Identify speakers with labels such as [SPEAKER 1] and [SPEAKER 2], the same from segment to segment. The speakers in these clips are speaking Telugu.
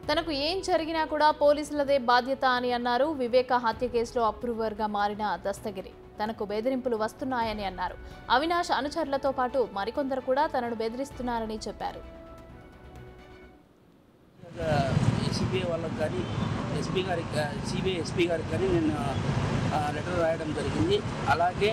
[SPEAKER 1] తనకు ఏం జరిగినా కూడా పోలీసులదే బాధ్యత అని అన్నారు వివేక హత్య కేసులో అప్రూవర్గా మారిన దస్తగిరి తనకు బెదిరింపులు వస్తున్నాయని అన్నారు అవినాష్ అనుచరులతో పాటు మరికొందరు కూడా తనను బెదిరిస్తున్నారని చెప్పారు
[SPEAKER 2] సిబిఐ వాళ్ళకి కానీ ఎస్పీ గారికి సిబిఐ ఎస్పీ గారికి కానీ నేను లెటర్ రాయడం జరిగింది అలాగే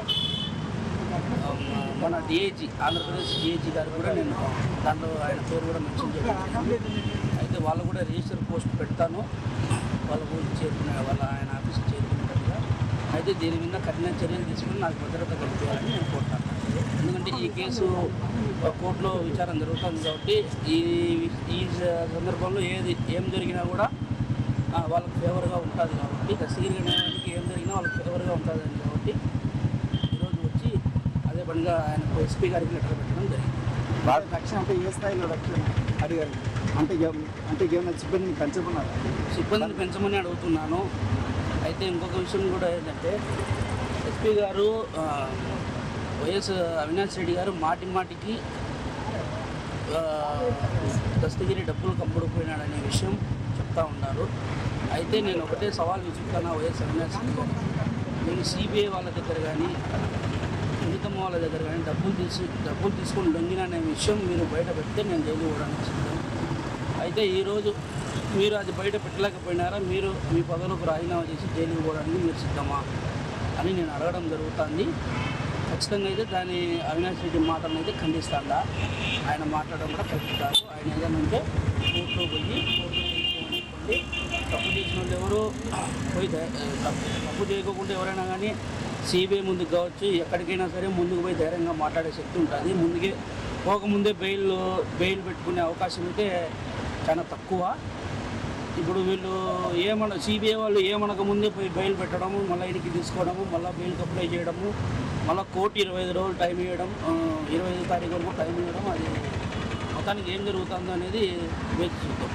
[SPEAKER 2] ఆ, మన డిఏజీ ఆంధ్రప్రదేశ్ డిఏజీ గారు కూడా నేను దాంట్లో ఆయన పేరు కూడా మెన్షన్ చేయడం జరిగింది. అయితే వాళ్ళు కూడా రిజిస్టర్ పోస్ట్ పెడతాను వాళ్ళ ఊరికి చేరుకునే వాళ్ళ ఆయన ఆఫీస్కి చేరుకునేటట్టుగా అయితే దీని మీద కఠిన చర్యలు తీసుకుని నాకు భద్రత కల్పించాలని నేను కోరుతాను ఎందుకంటే ఈ కేసు కోర్టులో విచారణ జరుగుతుంది కాబట్టి ఈ ఈ సందర్భంలో ఏది ఏం జరిగినా కూడా ఆ, వాళ్ళకి ఫేవర్గా ఉంటుంది కాబట్టి దస్తగిరి అనేవానికి ఏం జరిగినా వాళ్ళకి ఫేవర్గా ఉంటుంది కాబట్టి ఈరోజు వచ్చి అదే పనిగా ఆయనకు ఎస్పీ గారికి లెటర్ పెట్టడం జరిగింది
[SPEAKER 3] బాగా రక్షణ అంటే ఏ స్థాయిలో రక్షణ అడిగారు అంటే ఏం- అంటే ఏమైనా సిబ్బందిని పెంచకున్నారా
[SPEAKER 2] సిబ్బందిని పెంచమని అడుగుతున్నాను అయితే ఇంకొక విషయం కూడా ఏంటంటే ఎస్పీ గారు ఆ, వైఎస్ అవినాష్ రెడ్డి గారు మాటి మాటికి ఆ, దస్తగిరి డబ్బులు కమ్ముడుపోయినాడనే విషయం చెప్తా ఉన్నారు అయితే నేను ఒకటే సవాల్ విసురుతాను వైఎస్ అవినాష్ రెడ్డి గారికి. నేను సిబిఐ వాళ్ళ దగ్గర కానీ మిగతమ్మ వాళ్ళ దగ్గర కానీ డబ్బులు తీసి డబ్బులు తీసుకొని లొంగిన అనే విషయం మీరు బయట పెడితే నేను జైలు పోవడానికి సిద్ధం అయితే ఈరోజు మీరు అది బయట పెట్టలేకపోయినారా మీరు మీ పదవులకు రాజీనామా చేసి జైలుకి పోవడానికి మీరు సిద్ధమా అని నేను అడగడం జరుగుతుంది ఖచ్చితంగా అయితే దాని అవినాష్ రెడ్డి మాటలను అయితే ఖండిస్తాడా ఆయన మాట్లాడడం కూడా కరెక్ట్ కాదు ఆయన ఏదైనా ఉంటే కోర్టులో పోయి కోర్టులో తెలుసుకోండి తప్పు చేసిన వాళ్ళు ఎవరు పోయి ధై- తప్పు తప్పు చేయకుండా ఎవరైనా కానీ సిబిఐ ముందుకు కావచ్చు ఎక్కడికైనా సరే ముందుకు పోయి ధైర్యంగా మాట్లాడే శక్తి ఉంటుంది ముందుకే పోకముందే బెయిల్ బెయిల్ పెట్టుకునే అవకాశం అయితే చాలా తక్కువ ఇప్పుడు వీళ్ళు ఏమన సిబిఐ వాళ్ళు ఏమనక ముందే పోయి బెయిల్ పెట్టడము మళ్ళీ ఇంటికి తీసుకోవడము మళ్ళీ బెయిల్కి అప్లై చేయడము మళ్ళీ కోర్టు ఇరవై ఐదు రోజులు టైం ఇవ్వడం ఆ, ఇరవై ఐదు తారీఖు వరకు టైం ఇవ్వడం అది మొత్తానికి ఏం జరుగుతుందో అనేది వేచి చూద్దాం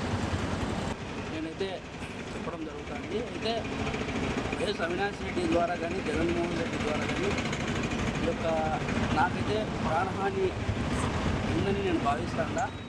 [SPEAKER 2] నేనైతే చెప్పడం జరుగుతుంది అయితే ఎస్ అవినాష్ రెడ్డి ద్వారా కానీ జగన్మోహన్ రెడ్డి ద్వారా కానీ ఈ యొక్క నాకైతే ప్రాణహాని ఉందని నేను భావిస్తాను